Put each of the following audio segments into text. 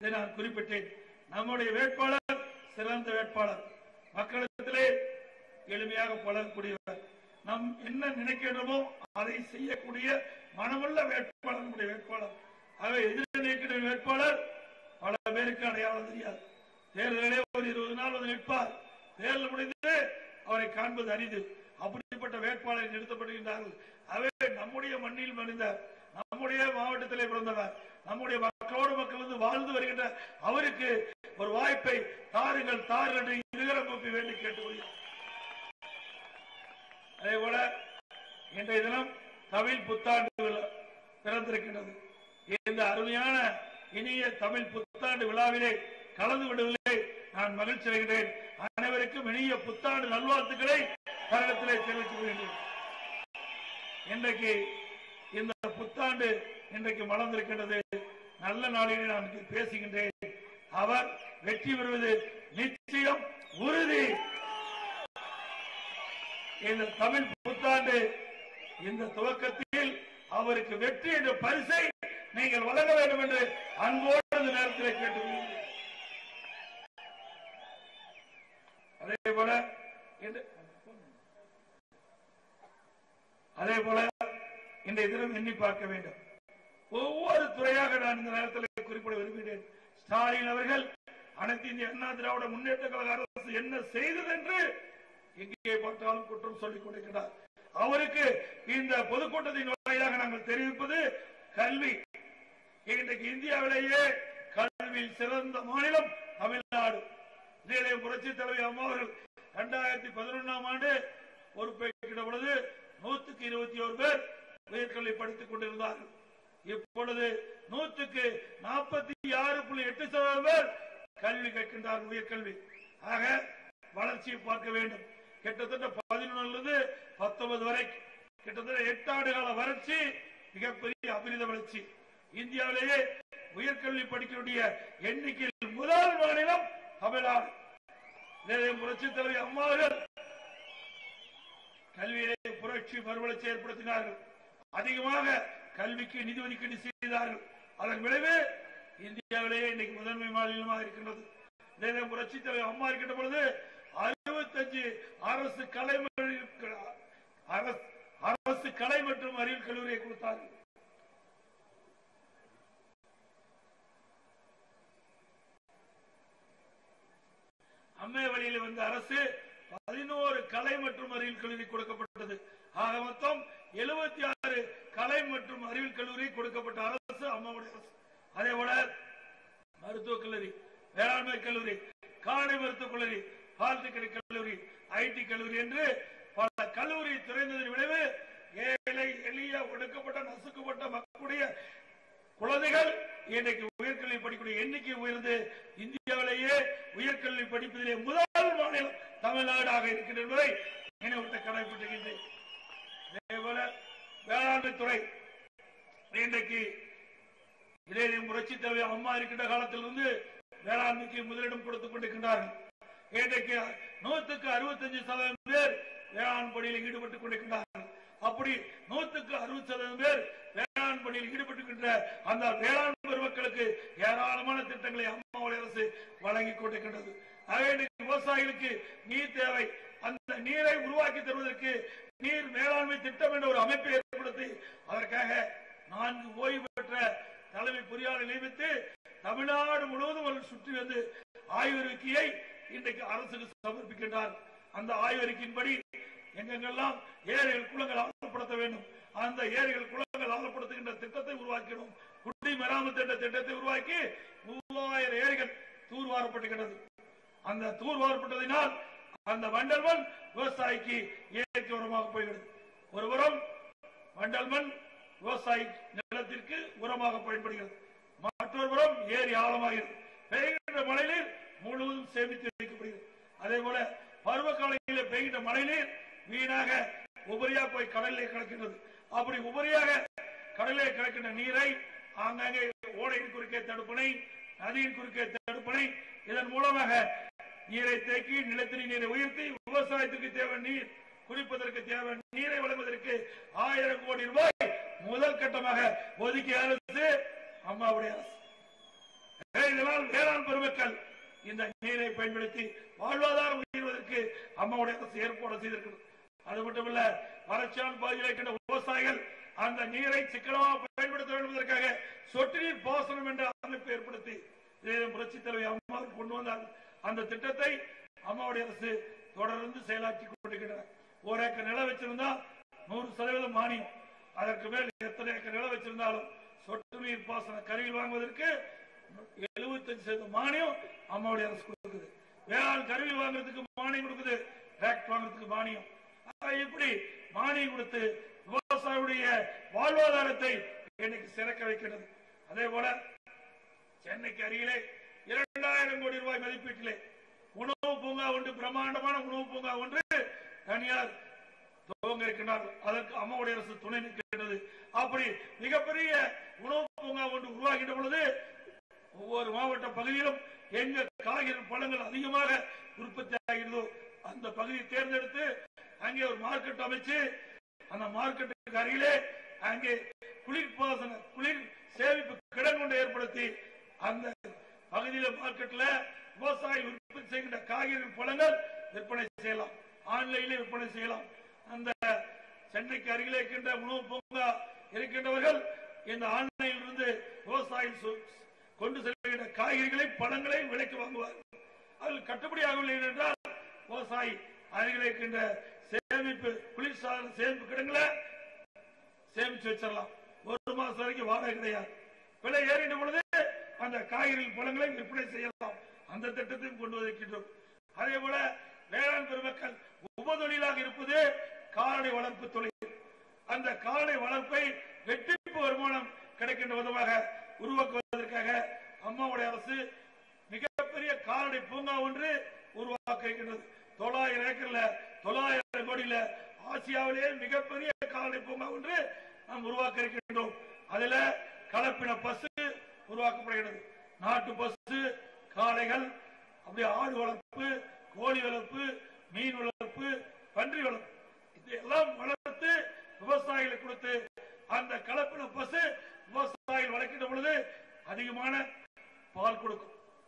இதை நான் குறிப்பிட்டேன் நம்முடைய வேட்பாளர் சிறந்த வேட்பாளர் மக்களிடத்திலே எளிமையாக பழகக்கூடியவர் நாம் என்ன நினைக்கின்றோமோ அதை செய்யக்கூடிய மனமுள்ள வேட்பாளர் நம்முடைய வேட்பாளர் ஆகவே எதிரில் நிற்கிற வேட்பாளர் பல பேருக்கு அடையாளம் தெரியாது தேர்தலிலே ஒரு இருபது நாள் வந்து நிற்பார் தேர்தல் முடிந்து அவரை காண்பது அரிது அப்படிப்பட்ட வேட்பாளரை நிறுத்தப்படுகின்றார்கள் அவை நம்முடைய மண்ணில் மனிதர் நம்முடைய மாவட்டத்திலே பிறந்தவர் நம்முடைய மக்களோடு மக்கள் வந்து வாழ்ந்து வருகின்ற அவருக்கு ஒரு வாய்ப்பை தாருங்கள் தாருங்கள் என்று இருகரம் கூப்பி வேண்டி கேட்டுக்கொள்கிறோம் அதே போல இன்றைய தினம் தமிழ் புத்தாண்டு விழா பிறந்திருக்கின்றது இந்த அருமையான இனிய தமிழ் புத்தாண்டு விழாவிலே கலந்து கொண்டதிலே நான் மகிழ்ச்சி அடைகிறேன் அனைவருக்கும் இனிய புத்தாண்டு நல்வாழ்த்துக்களை தருணத்திலே தெரிவித்துக் கொள்கின்றேன் இன்றைக்கு இந்த புத்தாண்டு இன்றைக்கு மலர்ந்திருக்கின்றது நல்ல நாளிலே நான் இங்கு பேசுகின்றேன் அவர் வெற்றி பெறுவது நிச்சயம் உறுதி இந்த தமிழ் புத்தாண்டு இந்த துவக்கத்தில் அவருக்கு வெற்றி என்ற பரிசை நீங்கள் வழங்க வேண்டும் என்று அன்போடு இந்த நேரத்தில் கேட்டுக்கொள்கிறேன் அதே போல இந்த- அதே போல இன்றைய தினம் எண்ணி பார்க்க வேண்டும் ஒவ்வொரு துறையாக நான் இந்த நேரத்தில் குறிப்பிட விரும்புகிறேன் ஸ்டாலின் அவர்கள் அனைத்து இந்திய அண்ணா திராவிட முன்னேற்ற கழக அரசு என்ன செய்தது என்று எங்கே பார்த்தாலும் குற்றம் சொல்லிக் கொண்டிருக்கிறார் அவருக்கு இந்த பொதுக்கூட்டத்தின் வாயிலாக நாங்கள் தெரிவிப்பது கல்வி இன்றைக்கு இந்தியாவிலேயே கல்வியில் சிறந்த மாநிலம் தமிழ்நாடு இதிலே புரட்சி தலைவி அம்மா அவர்கள் இரண்டாயிரத்தி பதினொன்றாம் ஆண்டு பொறுப்பேற்கிற பொழுது நூற்றுக்கு இருபத்தி ஒரு பேர் உயர்கல்வி படித்துக் கொண்டிருந்தார்கள் இப்பொழுது நூற்றுக்கு நாற்பத்தி ஆறு புள்ளி எட்டு சதவீதம் பேர் கல்வி கற்கின்றார்கள் உயர்கல்வி ஆக வளர்ச்சியை பார்க்க வேண்டும் கிட்டத்தட்ட பதினொன்னுல பத்தொன்பது வரை கிட்டத்தட்ட எட்டு ஆண்டு கால வறட்சி மிகப்பெரிய அபிரித வளர்ச்சி இந்தியாவிலேயே உயர்கல்வி படிக்கக்கூடிய எண்ணிக்கையில் முதல் மாநிலம் தமிழ்நாடு இதிலே புரட்சி தலைவி அம்மாவர்கள் கல்வியிலே புரட்சி மறுவளர்ச்சி ஏற்படுத்தினார்கள் அதிகமாக கல்விக்கு நிதி ஒதுக்கீடு செய்தார்கள் அதன் விளைவு இந்தியாவிலேயே இன்னைக்கு முதன்மை மாநிலமாக இருக்கின்றது இதே புரட்சி தலைவர் அம்மா இருக்கின்ற பொழுது அறுபத்தஞ்சு அரசு கலை ம- அரசு- அரசு கலை மற்றும் அறிவியல் கல்லூரியை கொடுத்தார்கள் அம்மை வழியில் வந்த அரசு பதினோரு கலை மற்றும் அறிவியல் கல்லூரி கொடுக்கப்பட்டது ஆக மொத்தம் எழுபத்தி ஆறு கலை மற்றும் அறிவியல் கல்லூரி கொடுக்கப்பட்ட அரசு அம்மாவுடைய அரசு அதே போல மருத்துவக் கல்லூரி வேளாண்மை கல்லூரி காடை மருத்துவக் கல்லூரி பாலிடெக்னிக் கல்லூரி ஐடி கல்லூரி என்று பல கல்லூரி திறந்ததன் விளைவு ஏழை எளிய ஒடுக்கப்பட்ட நசுக்கப்பட்ட மக்களுடைய குழந்தைகள் இன்றைக்கு உயர்கல்வி படிக்கக்கூடிய எண்ணிக்கை உயர்ந்து இந்தியாவிலேயே உயர்கல்வி படிப்பதிலே முதல் மாநிலம் தமிழ்நாடாக இருக்கின்ற என்பதை நினைவுட்ட கடமைப்பட்டுகின்றேன் அதே போல வேளாண்மை துறை இன்றைக்கு இதே புரட்சி தலைவர் அம்மா இருக்கின்ற காலத்திலிருந்து வேளாண்மைக்கு முதலிடம் கொடுத்துக் கொண்டிருக்கின்றார்கள் இன்றைக்கு நூற்றுக்கு அறுபத்தஞ்சு சதவீதம் பேர் வேளாண் பணியில் ஈடுபட்டுக் கொண்டிருக்கின்றார்கள் அப்படி நூற்றுக்கு அறுபது சதவீதம் பேர் வேளாண் பணியில் ஈடுபட்டுக்கின்ற அந்த வேளாண் பெருமக்களுக்கு ஏராளமான திட்டங்களை அம்மாவுடைய அரசு வழங்கிக் கொண்டிருக்கின்றது ஆகவே இன்றைக்கு விவசாயிகளுக்கு நீர் தேவை அந்த நீரை உருவாக்கி தருவதற்கு நீர் மேலாண்மை திட்டம் என்ற ஒரு அமைப்பை ஏற்படுத்தி அதற்காக நான்கு ஓய்வு பெற்ற தலைமை பொறியாளர் நியமித்து தமிழ்நாடு முழுவதும் அவர்கள் சுற்றி வந்து ஆய்வறிக்கையை இன்றைக்கு அரசுக்கு சமர்ப்பிக்கின்றார் அந்த ஆய்வறிக்கையின்படி எங்கெங்கெல்லாம் ஏரிகள் குளங்கள் ஆழப்படுத்த வேண்டும் அந்த ஏரிகள் குளங்கள் ஆழப்படுத்துகின்ற திட்டத்தை உருவாக்கினோம் குடி மராமத்து என்ற திட்டத்தை உருவாக்கி மூவாயிரம் ஏரிகள் தூர்வாரப்பட்டுகிறது அந்த தூர்வாரப்பட்டதினால் அந்த வண்டல் மண் விவசாயிக்கு இயற்கை உரமாக போய்கிறது ஒருபுறம் வண்டல் மண் விவசாயி நிலத்திற்கு உரமாக பயன்படுகிறது மற்றொரு புறம் ஏரி ஆழமாகிறது பெய்கின்ற மழைநீர் முழுவதும் சேமித்து வைக்கப்படுகிறது அதே போல பருவ காலங்களில் பெய்கின்ற மழைநீர் வீணாக உபரியா போய் கடலிலே கலக்கின்றது அப்படி உபரியாக கடலிலே கலக்கின்ற நீரை ஆங்காங்கே ஓடையின் குறுக்கே தடுப்பணை நதியின் குறுக்கே தடுப்பணை இதன் மூலமாக நீரை தேக்கி நிலத்தடி நீரை உயர்த்தி விவசாயத்துக்கு தேவை நீர் குடிப்பதற்கு தேவை நீரை வழங்குவதற்கு ஆயிரம் கோடி ரூபாய் முதல் கட்டமாக ஒதுக்கிய அரசு அம்மாவுடைய அரசு இதெல்லாம் அதனால் வேளாண் பெருமக்கள் இந்த நீரை பயன்படுத்தி வாழ்வாதாரம் உயர்வதற்கு அம்மாவுடைய அரசு ஏற்பாடு செய்திருக்கிறது அது மட்டுமல்ல வறட்சியால் பாதிக்கின்ற விவசாயிகள் அந்த நீரை சிக்கனமாக பயன்படுத்த வேண்டும் என்பதற்காக சொட்டு நீர் பாசனம் என்ற அமைப்பு ஏற்படுத்தி இதை புரட்சி தலைவி அம்மா கொண்டு வந்தார் அந்த திட்டத்தை அம்மாவுடைய அரசு தொடர்ந்து செயலாற்றி கொண்டிருக்கின்றனர் ஒரு ஏக்கர் நிலம் வச்சிருந்தா நூறு சதவீதம் மானியம் அதற்கு மேல் எத்தனை ஏக்கர் நிலம் வச்சிருந்தாலும் சொட்டு நீர் பாசன கருவி வாங்குவதற்கு எழுபத்தஞ்சு சதவீதம் மானியம் அம்மாவுடைய அரசு கொடுக்குது வேளாண் கருவி வாங்குறதுக்கு மானியம் கொடுக்குது டிராக்டர் வாங்குறதுக்கு மானியம் ஆக இப்படி மானியம் கொடுத்து விவசாயியுடைய வாழ்வாதாரத்தை இன்னைக்கு சிறக்க வைக்கிறது அதே போல சென்னைக்கு அருகிலே இரண்டாயிரம் கோடி ரூபாய் மதிப்பீட்டிலே உணவு பூங்கா ஒன்று பிரம்மாண்டமான உணவு பூங்கா ஒன்று தனியார் துவங்க இருக்கின்றார்கள் அதற்கு அம்மாவுடைய அரசு துணை நிற்கின்றது அப்படி மிகப்பெரிய உணவு பூங்கா ஒன்று உருவாகின்ற பொழுது ஒவ்வொரு மாவட்ட பகுதியிலும் எங்க காய்கறி பழங்கள் அதிகமாக உற்பத்தி ஆகிறதோ அந்த பகுதியை தேர்ந்தெடுத்து அங்கே ஒரு மார்க்கெட் அமைச்சு அந்த மார்க்கெட்டுக்கு அருகிலே அங்கே குளிர்பாசன குளிர் சேமிப்பு கிடங்கு ஒன்றை ஏற்படுத்தி அந்த பகுதியில மார்க்கெட்ல விவசாயி உற்பத்தி செய்கின்ற காய்கறி பழங்கள் விற்பனை செய்யலாம் ஆன்லைனில் விற்பனை செய்யலாம் அந்த சென்னைக்கு அருகிலே இருக்கின்ற உணவு பூங்கா இருக்கின்றவர்கள் இந்த ஆன்லைனில் இருந்து விவசாயி சு- கொண்டு செல்கின்ற காய்கறிகளை பழங்களை விலைக்கு வாங்குவார் அதில் கட்டுப்படி ஆகவில்லை என்றால் விவசாயி அருகில் இருக்கின்ற சேமிப்பு குளிர்சாதன சேமிப்பு கிடங்களை சேமிச்சு வச்சிடலாம் ஒரு மாசம் வரைக்கும் வாடகை கிடையாது விலை ஏறின பொழுது அந்த காய்கறி பழங்களை விற்பனை செய்யலாம் அந்த திட்டத்தையும் கொண்டு வந்திருக்கின்றோம் அதே போல வேளாண் பெருமக்கள் உபதொழிலாக இருப்பது கால்நடை வளர்ப்பு தொழில் அந்த கால்நடை வளர்ப்பை வெற்றிப்பு வருமானம் கிடைக்கின்ற விதமாக உருவாக்குவதற்காக அம்மாவுடைய அரசு மிகப்பெரிய கால்நடை பூங்கா ஒன்று உருவாக்க இருக்கின்றது தொள்ளாயிரம் ஏக்கர்ல தொள்ளாயிரம் கோடியில ஆசியாவிலேயே மிகப்பெரிய கால்நடை பூங்கா ஒன்று நாம் உருவாக்க இருக்கின்றோம் அதுல கலப்பின பசு உருவாக்கப்படுகிறது நாட்டு பசு காளைகள் அப்படியே ஆடு வளர்ப்பு கோழி வளர்ப்பு மீன் வளர்ப்பு பன்றி வளர்ப்பு இதெல்லாம் வளர்த்து விவசாயிகளுக்கு கொடுத்து அந்த கலப்பின பசு விவசாயிகள் வளர்க்கின்ற பொழுது அதிகமான பால் கொடுக்கும்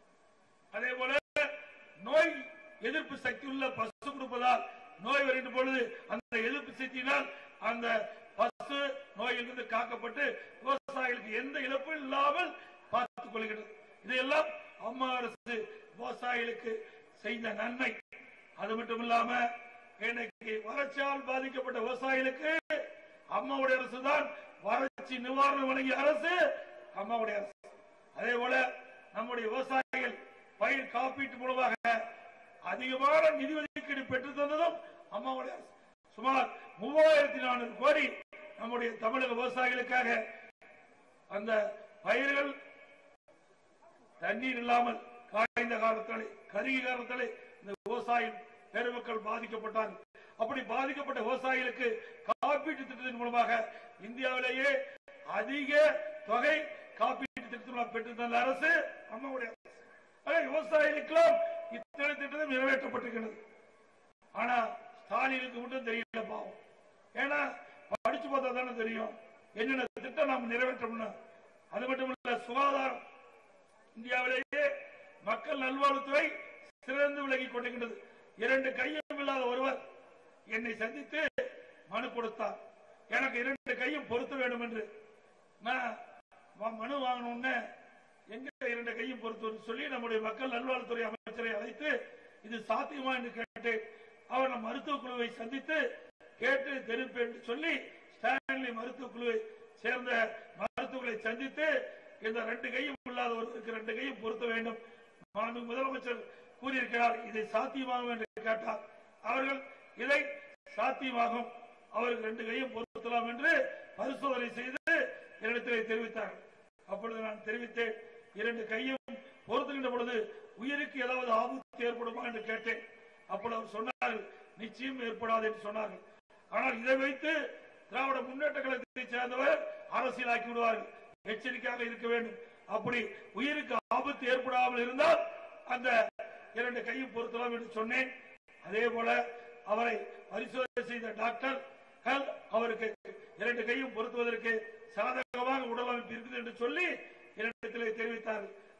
அதே போல நோய் எதிர்ப்பு சக்தி உள்ள பசு கொடுப்பதால் நோய் வருகின்ற பொழுது அந்த எதிர்ப்பு சக்தியினால் அந்த பசு நோயிலிருந்து காக்கப்பட்டு விவசாயிகளுக்கு எந்த இழப்பும் இல்லாமல் பார்த்துக் கொள்கிறது இதையெல்லாம் அம்மா அரசு விவசாயிகளுக்கு செய்த நன்மை அது மட்டும் இல்லாம இன்னைக்கு வறட்சியால் பாதிக்கப்பட்ட விவசாயிகளுக்கு அம்மாவுடைய அரசு தான் வறட்சி நிவாரணம் வழங்கிய அரசு அம்மாவுடைய அரசு அதே போல நம்முடைய விவசாயிகள் பயிர் காப்பீட்டு மூலமாக அதிகமான நிதி ஒதுக்கீடு பெற்று தந்ததும் அம்மாவுடைய அரசு சுமார் மூவாயிரத்தி நானூறு கோடி நம்முடைய தமிழக விவசாயிகளுக்காக அந்த பயிர்கள் தண்ணீர் இல்லாமல் காய்ந்த காலத்திலே கருகிய காலத்திலே இந்த விவசாயி பெருமக்கள் பாதிக்கப்பட்டார்கள் அப்படி பாதிக்கப்பட்ட விவசாயிகளுக்கு காப்பீட்டு திட்டத்தின் மூலமாக இந்தியாவிலேயே அதிக தொகை காப்பீட்டு திட்டத்தின் பெற்று தந்த அரசு அம்மாவுடைய அரசு ஆக விவசாயிகளுக்கெல்லாம் இத்தனை திட்டம் நிறைவேற்றப்பட்டிருக்கிறது ஆனா ஸ்டாலினுக்கு மட்டும் தெரியல பாவம் ஏன்னா படிச்சு பார்த்தா தானே தெரியும் என்னென்ன திட்டம் நாம் நிறைவேற்றோம்னு அது மட்டும் இல்ல சுகாதாரம் இந்தியாவிலேயே மக்கள் நல்வாழ்வுத்துறை சிறந்து விலகி கொண்டிருக்கிறது இரண்டு கையும் இல்லாத ஒருவர் என்னை சந்தித்து மனு கொடுத்தார் எனக்கு இரண்டு கையும் பொருத்த வேண்டும் என்று நான் ம- மனு வாங்கணும்னு எங்க இரண்டு கையும் பொருத்துவது சொல்லி நம்முடைய மக்கள் நல்வாழ்வுத்துறை அமைச்சரை அழைத்து இது சாத்தியமா என்று கேட்டு அவர் நம் மருத்துவ குழுவை சந்தித்து கேட்டு தெரிவிப்பேன் என்று சொல்லி ஸ்டான்லி மருத்துவ குழுவை சேர்ந்த மருத்துவர்களை சந்தித்து இந்த ரெண்டு கையும் இல்லாத ஒருவருக்கு ரெண்டு கையும் பொருத்த வேண்டும் மாண்பு முதலமைச்சர் கூறியிருக்கிறார் இதை சாத்தியமாகும் என்று கேட்டார் அவர்கள் இதை சாத்தியமாகும் அவருக்கு ரெண்டு கையும் பொருத்தலாம் என்று பரிசோதனை செய்து என்னிடத்திலே தெரிவித்தார்கள் அப்பொழுது நான் தெரிவித்தேன் இரண்டு கையும் பொருத்துகின்ற பொழுது உயிருக்கு ஏதாவது ஆபத்து ஏற்படுமா என்று கேட்டேன் அப்பொழுது அவர் சொன்னார்கள் நிச்சயம் ஏற்படாது என்று சொன்னார்கள் ஆனால் இதை வைத்து திராவிட முன்னேற்ற கழகத்தை சேர்ந்தவர் அரசியலாக்கி விடுவார்கள் எச்சரிக்கையாக இருக்க வேண்டும் அப்படி உயிருக்கு ஆபத்து ஏற்படாமல் இருந்தால் அந்த இரண்டு கையும் பொருத்தலாம் என்று சொன்னேன் அதே போல அவரை பரிசோதனை செய்த டாக்டர் அவருக்கு இரண்டு கையும் பொருத்துவதற்கு சாதகமாக உடல் அமைப்பு இருக்குது என்று சொல்லி என்னிடத்திலே தெரிவித்தார்கள்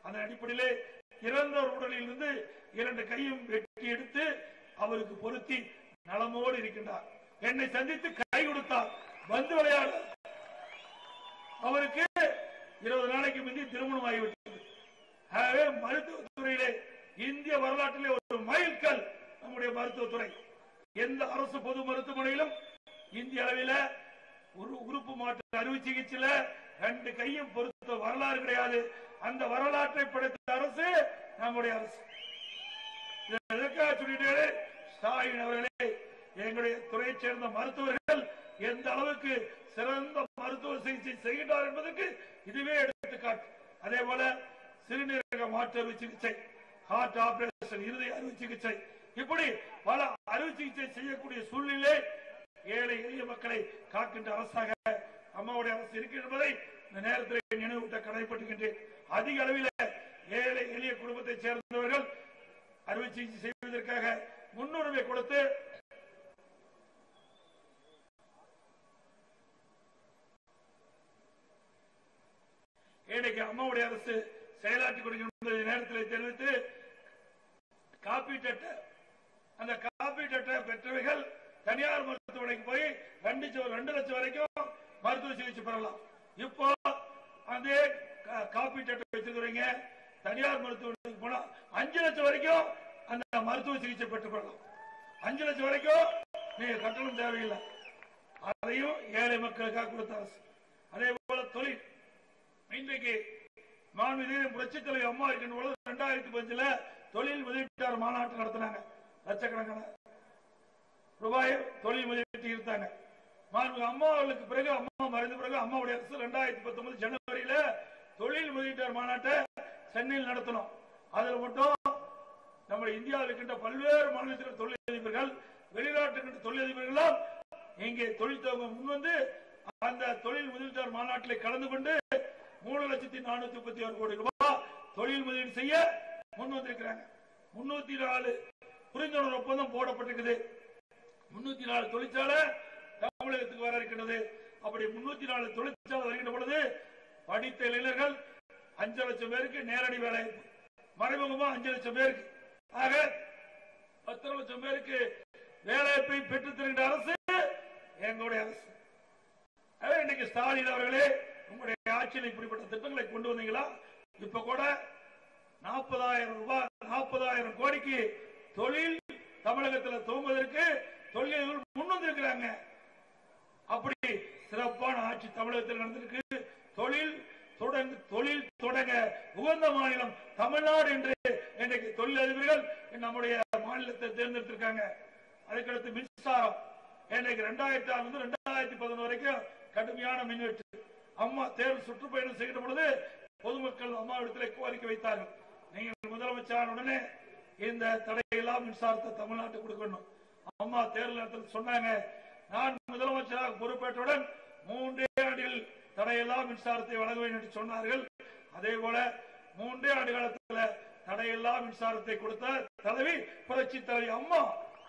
அதன் அடிப்படையிலே இறந்தவர் உடலில் இருந்து இரண்டு கையும் வெட்டி எடுத்து அவருக்கு பொருத்தி நலமோடு இருக்கின்றார் என்னை சந்தித்து கை கொடுத்தார் வந்து விளையாட அவருக்கு இருபது நாளைக்கு முந்தி திருமணம் ஆகிவிட்டது ஆகவே மருத்துவத்துறையிலே இந்திய வரலாற்றிலே ஒரு மைல்கல் நம்முடைய மருத்துவத்துறை எந்த அரசு பொது மருத்துவமனையிலும் இந்திய அளவில் ஒரு உறுப்பு மாற்று அறுவை சிகிச்சையில ரெண்டு கையும் பொறுத்த வரலாறு கிடையாது அந்த வரலாற்றை படைத்த அரசு நம்முடைய அரசு இதை எதற்காக சொல்லிட்டே ஸ்டாலின் அவர்களே எங்களுடைய துறையை சேர்ந்த மருத்துவர்கள் எந்த அளவுக்கு சிறந்த மருத்துவ சிகிச்சை செய்கின்றார் என்பதற்கு இதுவே எடுத்துக்காட்டு அதே போல சிறுநீரக மாற்று அறுவை சிகிச்சை ஹார்ட் ஆபரேஷன் இருதய அறுவை சிகிச்சை இப்படி பல அறுவை சிகிச்சை செய்யக்கூடிய சூழ்நிலை ஏழை எளிய மக்களை காக்கின்ற அரசாக அம்மாவுடைய அரசு இருக்கிறது என்பதை இந்த நேரத்தில் நினைவூட்ட கடமைப்பட்டுகின்றேன் அதிக அளவில் ஏழை எளிய குடும்பத்தை சேர்ந்தவர்கள் அறுவை சிகிச்சை செய்வதற்காக முன்னுரிமை கொடுத்து இன்னைக்கு அம்மாவுடைய அரசு செயலாற்றி கொடுக்கின்ற நேரத்தில் தெரிவித்து காப்பீட்டு அட்டை அந்த காப்பீட்டு அட்டை பெற்றவைகள் தனியார் மருத்துவமனைக்கு போய் ரெண்டு ச- ரெண்டு லட்சம் வரைக்கும் மருத்துவ சிகிச்சை பெறலாம் இப்போ அதே கா- காப்பீட்டு அட்டை வச்சிருக்கிறீங்க தனியார் மருத்துவமனைக்கு போனா அஞ்சு லட்சம் வரைக்கும் அந்த மருத்துவ சிகிச்சை பெற்றுக் கொள்ளலாம் அஞ்சு லட்சம் வரைக்கும் நீங்க கட்டணம் தேவையில்லை அதையும் ஏழை மக்களுக்காக கொடுத்த அரசு அதே போல தொழில் இன்றைக்கு மாண்புமிகு புரட்சித் தலைவர் அம்மா இருக்கின்ற பொழுது ரெண்டாயிரத்தி பஞ்சுல தொழில் முதலீட்டாளர் மாநாட்டு நடத்தினாங்க லட்சக்கணக்கான ரூபாய் தொழில் முதலீட்டு இருந்தாங்க மாண்புமிகு அம்மா அவர்களுக்கு பிறகு அம்மா மறைந்த பிறகு அம்மாவுடைய அரசு ரெண்டாயிரத்தி பத்தொன்பது ஜனவரியில தொழில் முதலீட்டாளர் மாநாட்டை சென்னையில் நடத்தணும் அதுல மட்டும் நம்ம இந்தியாவில் இருக்கின்ற பல்வேறு மாநிலத்தில் தொழிலதிபர்கள் வெளிநாட்டு இருக்கின்ற தொழிலதிபர்களும் இங்கே தொழில் துவங்க முன்வந்து அந்த தொழில் முதலீட்டாளர் மாநாட்டில் கலந்து கொண்டு மூணு லட்சத்தி நானூத்தி முப்பத்தி ஆறு கோடி ரூபாய் தொழில் முதலீடு செய்ய முன் வந்திருக்கிறாங்க முன்னூத்தி நாலு புரிந்துணர்வு ஒப்பந்தம் போடப்பட்டிருக்குது முன்னூத்தி நாலு தொழிற்சாலை தமிழகத்துக்கு வர இருக்கின்றது அப்படி முன்னூத்தி நாலு தொழிற்சாலை வருகின்ற பொழுது படித்த இளைஞர்கள் அஞ்சு லட்சம் பேருக்கு நேரடி வேலை மறைமுகமா அஞ்சு லட்சம் பேருக்கு ஆக பத்து லட்சம் பேருக்கு வேலைவாய்ப்பை பெற்றுத் தருகின்ற அரசு எங்களுடைய அரசு அதே இன்னைக்கு ஸ்டாலின் அவர்களே உங்களுடைய ஆட்சியில் இப்படிப்பட்ட திட்டங்களை கொண்டு வந்தீங்களா இப்ப கூட நாற்பதாயிரம் ரூபாய் நாற்பதாயிரம் கோடிக்கு தொழில் தமிழகத்தில் துவங்குவதற்கு தொழில்கள் முன் வந்திருக்கிறாங்க அப்படி சிறப்பான ஆட்சி தமிழகத்தில் நடந்திருக்கு தொழில் தொடங்க தொழில் தொடங்க உகந்த மாநிலம் தமிழ்நாடு என்று இன்றைக்கு தொழிலதிபர்கள் நம்முடைய மாநிலத்தை தேர்ந்தெடுத்திருக்காங்க அதுக்கடுத்து மின்சாரம் இன்றைக்கு ரெண்டாயிரத்தி ஆறு முதல் ரெண்டாயிரத்தி பதினொன்று வரைக்கும் கடுமையான மின்வெட்டு அம்மா தேர்வு சுற்றுப்பயணம் செய்கிற பொழுது பொதுமக்கள் அம்மாவிடத்தில் கோரிக்கை வைத்தார்கள் நீங்கள் முதலமைச்சரான உடனே இந்த தடையெல்லாம் மின்சாரத்தை தமிழ்நாட்டுக்கு கொடுக்கணும் அம்மா தேர்தல் நேரத்தில் சொன்னாங்க நான் முதலமைச்சராக பொறுப்பேற்றவுடன் மூன்றே ஆண்டில் தடையெல்லாம் மின்சாரத்தை வழங்குவேன் என்று சொன்னார்கள் அதே போல மூன்றே ஆண்டு காலத்தில் தடையெல்லாம் மின்சாரத்தை கொடுத்த தலைவி புரட்சி தலைவி அம்மா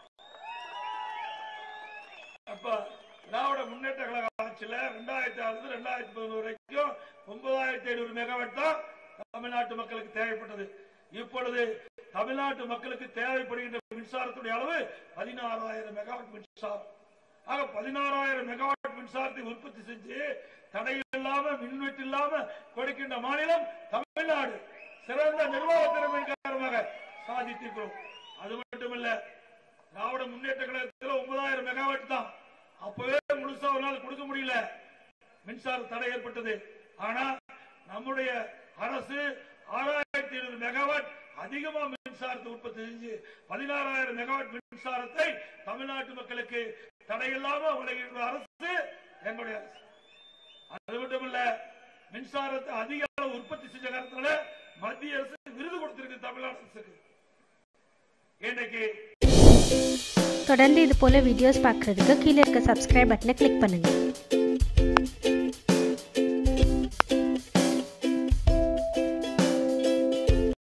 அப்ப திராவிட முன்னேற்ற கழக ஆட்சியில ரெண்டாயிரத்தி ஆறு ரெண்டாயிரத்தி பதினோரு வரைக்கும் ஒன்பதாயிரத்தி ஐநூறு மெகாவாட் தான் தமிழ்நாட்டு மக்களுக்கு தேவைப்பட்டது இப்பொழுது தமிழ்நாட்டு மக்களுக்கு தேவைப்படுகின்ற மின்சாரத்துடைய அளவு பதினாறாயிரம் மெகாவாட் மின்சாரம் ஆக பதினாறாயிரம் மெகாவாட் மின்சாரத்தை உற்பத்தி செஞ்சு தடையில்லாம மின்வெட்டு இல்லாம கொடுக்கின்ற மாநிலம் தமிழ்நாடு சிறந்த நிர்வாக திறமை காரணமாக சாதித்திருக்கிறோம் அது மட்டுமல்ல திராவிட முன்னேற்ற கழகத்தில் ஒன்பதாயிரம் மெகாவாட் தான் அப்பவே முழுசா ஒரு நாள் கொடுக்க முடியல மின்சார தடை ஏற்பட்டது ஆனா நம்முடைய அரசு ஆறாயிரத்தி ஐநூறு மெகாவாட் அதிகமா மின்சாரத்தை உற்பத்தி செஞ்சு பதினாறாயிரம் மெகாவாட் மின்சாரத்தை தமிழ்நாட்டு மக்களுக்கு தடையில்லாம வழங்குகின்ற அரசு எங்களுடைய அரசு அது மட்டும் இல்ல மின்சாரத்தை அதிக அளவு உற்பத்தி செஞ்ச காரணத்துல மத்திய அரசு விருது கொடுத்திருக்கு தமிழ்நாடு அரசுக்கு இன்னைக்கு தொடர்ந்து இது போல வீடியோஸ் பார்க்குறதுக்கு கீழே இருக்க சப்ஸ்கிரைப் பட்டனை கிளிக் பண்ணுங்கள்